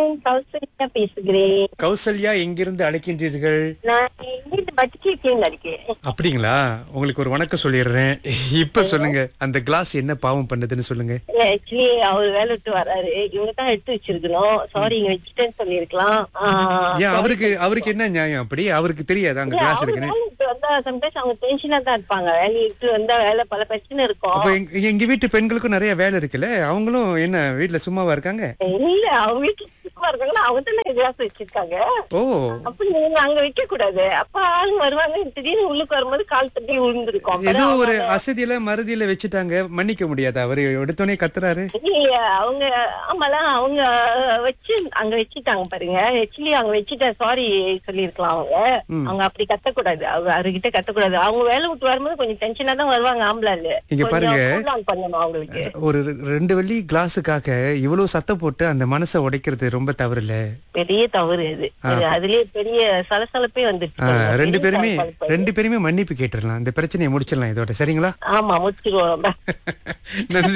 கௌசல்யா பேசுகிறேன் கௌசல்யா எங்கிருந்து அழைக்கின்றீர்கள் நான் வீட்டு பட்ஜெட் இருக்கேன் அப்படிங்களா உங்களுக்கு ஒரு வணக்கம் சொல்லிடுறேன் இப்ப சொல்லுங்க அந்த கிளாஸ் என்ன பாவம் பண்ணுதுன்னு சொல்லுங்க ஆக்சுவலி அவர் வேலை விட்டு வராரு இவங்க தான் எடுத்து வச்சிருக்கணும் சாரி இங்க வச்சுட்டேன்னு சொல்லிருக்கலாம் ஏன் அவருக்கு அவருக்கு என்ன நியாயம் அப்படி அவருக்கு தெரியாது அங்க கிளாஸ் இருக்குன்னு வந்தா சம்டைம்ஸ் அவங்க டென்ஷனா தான் இருப்பாங்க வேலையை விட்டு வந்தா வேலை பல பிரச்சனை இருக்கும் அப்ப எங்க- எங்க வீட்டு பெண்களுக்கும் நிறைய வேலை இருக்குல்ல அவங்களும் என்ன வீட்டுல சும்மாவா இருக்காங்க இல்ல அவங்க வீட்டுல சுத்தமா இருக்காங்கன்னா அவங்க தானே கிளாஸ் வச்சிருக்காங்க ஓ அப்ப நீங்க அங்க வைக்க கூடாது அப்ப ஆளுங்க வருவாங்க திடீர்னு உள்ளுக்கு வரும்போது கால் தட்டி விழுந்திருக்கும் ஏதோ அப்பதான் ஒரு அசதியில மறதியில வச்சுட்டாங்க மன்னிக்க முடியாது அவரு எடுத்தோடனே கத்துறாரு இல்ல அவங்க ஆமால அவங்க வச்சு அங்க வச்சுட்டாங்க பாருங்க ஆக்சுவலி அவங்க வச்சுட்ட சாரி சொல்லிருக்கலாம் அவங்க அவங்க அப்படி கத்தக்கூடாது அவங்க அவர்கிட்ட கத்தக்கூடாது அவங்க வேலை விட்டு வரும்போது கொஞ்சம் டென்ஷனா தான் வருவாங்க ஆம்பளால இங்க பாருங்க. பண்ணணும் அவங்களுக்கு ஒரு ரெண்டு வெள்ளி கிளாஸுக்காக இவ்வளவு சத்தம் போட்டு அந்த மனசை உடைக்கிறது ரொம்ப தவறு இல்ல பெரிய தவறு அது அது அதுலயே பெரிய சலசலப்பே வந்துருச்சு பாருங்க. ரெண்டு பெரிய பேருமே சலசலப்பு. ரெண்டு பேருமே மன்னிப்பு கேட்டுடலாம் இந்த பிரச்சனையை முடிச்சிடலாம் இதோட சரிங்களா ஆமா முடிச்சிருவோம் நன்றி